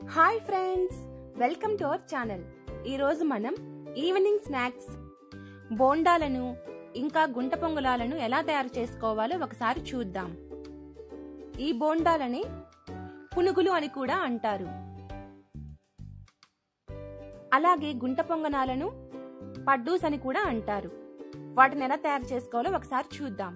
hi friends welcome to our channel ఈరోజు మనం evening snacks బోండాలను ఇంకా గుంట పొంగలాలను ఎలా తయారు చేసుకోవాలో ఒకసారి చూద్దాం ఈ బోండాలని పునుగులు అని కూడా అంటారు అలాగే గుంట పొంగనాలను పడ్డూస్ అని కూడా అంటారు వాటిని ఎలా తయారు చేసుకోవాలో ఒకసారి చూద్దాం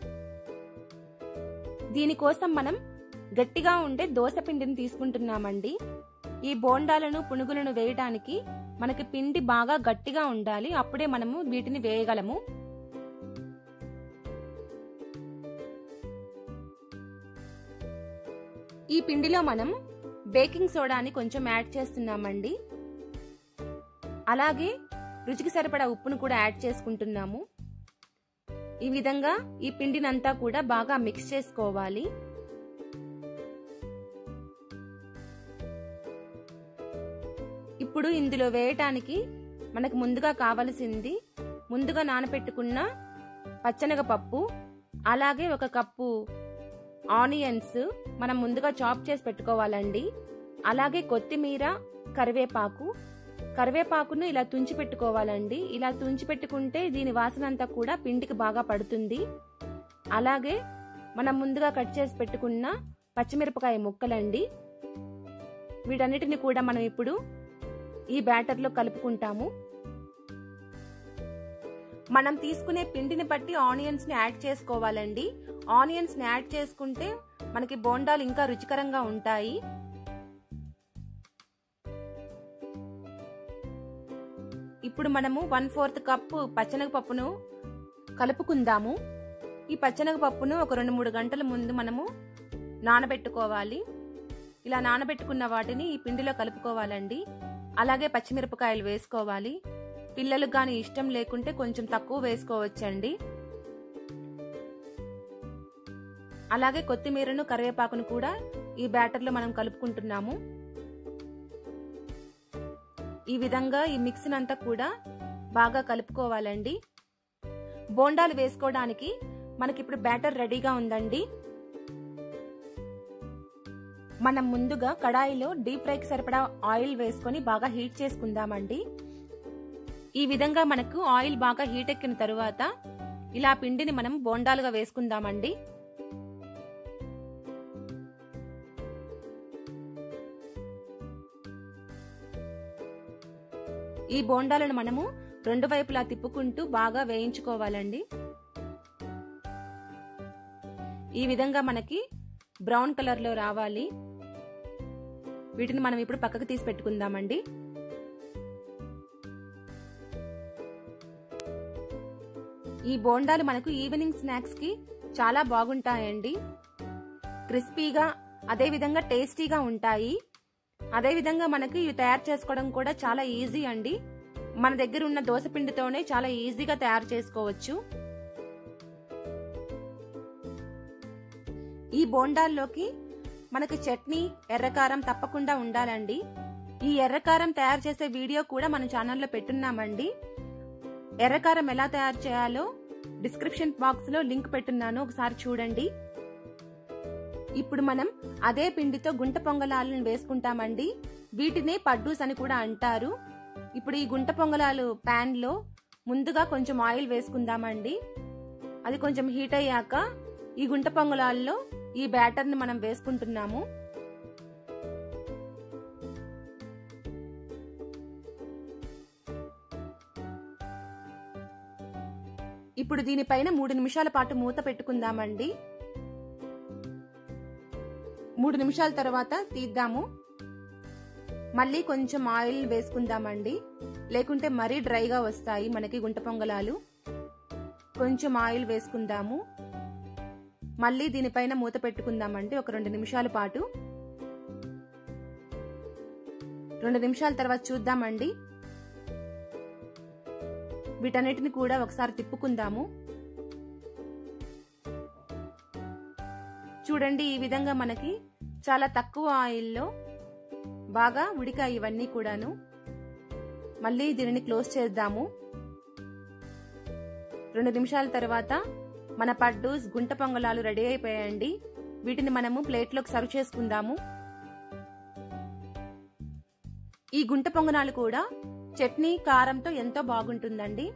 దీనికోసం మనం గట్టిగా ఉండే దోశ పిండిని తీసుకుంటున్నామండి ఈ బోండాలను పునుగులను వేయడానికి మనకి పిండి బాగా గట్టిగా ఉండాలి అప్పుడే మనము వీటిని వేయగలము ఈ పిండిలో మనం బేకింగ్ సోడాని కొంచెం యాడ్ చేస్తున్నామండి అలాగే రుచికి సరిపడా ఉప్పును కూడా యాడ్ చేసుకుంటున్నాము ఈ విధంగా ఈ పిండినంతా కూడా బాగా మిక్స్ చేసుకోవాలి ఇప్పుడు ఇందులో వేయటానికి మనకు ముందుగా కావలసింది ముందుగా నానపెట్టుకున్న పచ్చనగపప్పు అలాగే ఒక కప్పు ఆనియన్స్ మనం ముందుగా చాప్ చేసి పెట్టుకోవాలండి అలాగే కొత్తిమీర కరివేపాకు కరివేపాకును ఇలా తుంచి పెట్టుకోవాలండి ఇలా తుంచి పెట్టుకుంటే దీని వాసన అంతా కూడా పిండికి బాగా పడుతుంది అలాగే మనం ముందుగా కట్ చేసి పెట్టుకున్న పచ్చిమిరపకాయ ముక్కలండి వీటన్నిటిని కూడా మనం ఇప్పుడు ఈ బ్యాటర్లో కలుపుకుంటాము మనం తీసుకునే పిండిని బట్టి ఆనియన్స్ ని యాడ్ చేసుకోవాలండి ఆనియన్స్ ని యాడ్ చేసుకుంటే మనకి బోండాలు ఇంకా రుచికరంగా ఉంటాయి ఇప్పుడు మనము వన్ ఫోర్త్ కప్పు పచ్చనగపప్పును కలుపుకుందాము ఈ పచ్చనగపప్పును ఒక రెండు మూడు గంటల ముందు మనము నానబెట్టుకోవాలి ఇలా నానబెట్టుకున్న వాటిని ఈ పిండిలో కలుపుకోవాలండి అలాగే పచ్చిమిరపకాయలు వేసుకోవాలి పిల్లలకు కానీ ఇష్టం లేకుంటే కొంచెం తక్కువ వేసుకోవచ్చండి అలాగే కొత్తిమీరను కరివేపాకును కూడా ఈ బ్యాటర్లో మనం కలుపుకుంటున్నాము ఈ విధంగా ఈ మిక్స్ని అంతా కూడా బాగా కలుపుకోవాలండి బోండాలు వేసుకోవడానికి మనకి ఇప్పుడు బ్యాటర్ రెడీగా ఉందండి మనం ముందుగా కడాయిలో డీప్ ఫ్రైకి సరిపడా ఆయిల్ వేసుకొని బాగా హీట్ చేసుకుందామండి ఈ విధంగా మనకు ఆయిల్ బాగా హీట్ ఎక్కిన తరువాత ఇలా పిండిని మనం బోండాలుగా వేసుకుందామండి ఈ బోండాలను మనము రెండు వైపులా తిప్పుకుంటూ బాగా వేయించుకోవాలండి ఈ విధంగా మనకి బ్రౌన్ కలర్లో రావాలి వీటిని మనం ఇప్పుడు పక్కకు తీసి పెట్టుకుందామండి ఈ బోండాలు మనకు ఈవినింగ్ స్నాక్స్ కి చాలా బాగుంటాయండి క్రిస్పీగా అదే విధంగా టేస్టీగా ఉంటాయి అదే విధంగా మనకి ఇవి తయారు చేసుకోవడం కూడా చాలా ఈజీ అండి మన దగ్గర ఉన్న దోశ పిండితోనే చాలా ఈజీగా తయారు చేసుకోవచ్చు ఈ బోండాల్లోకి మనకి చట్నీ ఎర్రకారం తప్పకుండా ఉండాలండి ఈ ఎర్రకారం తయారు చేసే వీడియో కూడా మన ఛానల్లో పెట్టున్నామండి ఎర్రకారం ఎలా తయారు చేయాలో డిస్క్రిప్షన్ బాక్స్ లో లింక్ పెట్టున్నాను ఒకసారి చూడండి ఇప్పుడు మనం అదే పిండితో గుంట పొంగలాలను వేసుకుంటామండి వీటినే పడ్డూస్ అని కూడా అంటారు ఇప్పుడు ఈ గుంట పొంగలాలు ప్యాన్ లో ముందుగా కొంచెం ఆయిల్ వేసుకుందామండి అది కొంచెం హీట్ అయ్యాక ఈ గుంట పొంగలాల్లో ఈ బ్యాటర్ ని మనం వేసుకుంటున్నాము ఇప్పుడు దీనిపైన మూడు నిమిషాల పాటు మూత పెట్టుకుందామండి మూడు నిమిషాల తర్వాత తీద్దాము మళ్ళీ కొంచెం ఆయిల్ వేసుకుందామండి లేకుంటే మరీ డ్రైగా వస్తాయి మనకి గుంట పొంగలాలు కొంచెం ఆయిల్ వేసుకుందాము మళ్ళీ దీనిపైన మూత పెట్టుకుందామండి ఒక రెండు నిమిషాల పాటు రెండు నిమిషాల తర్వాత చూద్దామండి వీటన్నిటిని కూడా ఒకసారి తిప్పుకుందాము చూడండి ఈ విధంగా మనకి చాలా తక్కువ ఆయిల్లో బాగా ఉడికాయి ఇవన్నీ కూడాను మళ్ళీ దీనిని క్లోజ్ చేద్దాము రెండు నిమిషాల తర్వాత మన పడ్డూస్ గుంట పొంగలాలు రెడీ అయిపోయాయండి వీటిని మనము ప్లేట్లోకి సర్వ్ చేసుకుందాము ఈ గుంట పొంగనాలు కూడా చట్నీ కారంతో ఎంతో బాగుంటుందండి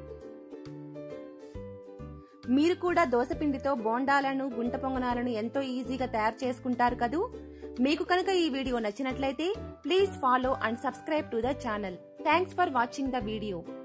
మీరు కూడా దోసపిండితో బోండాలను గుంట పొంగనాలను ఎంతో ఈజీగా తయారు చేసుకుంటారు కదూ మీకు కనుక ఈ వీడియో నచ్చినట్లయితే please follow and subscribe to the channel thanks for watching the video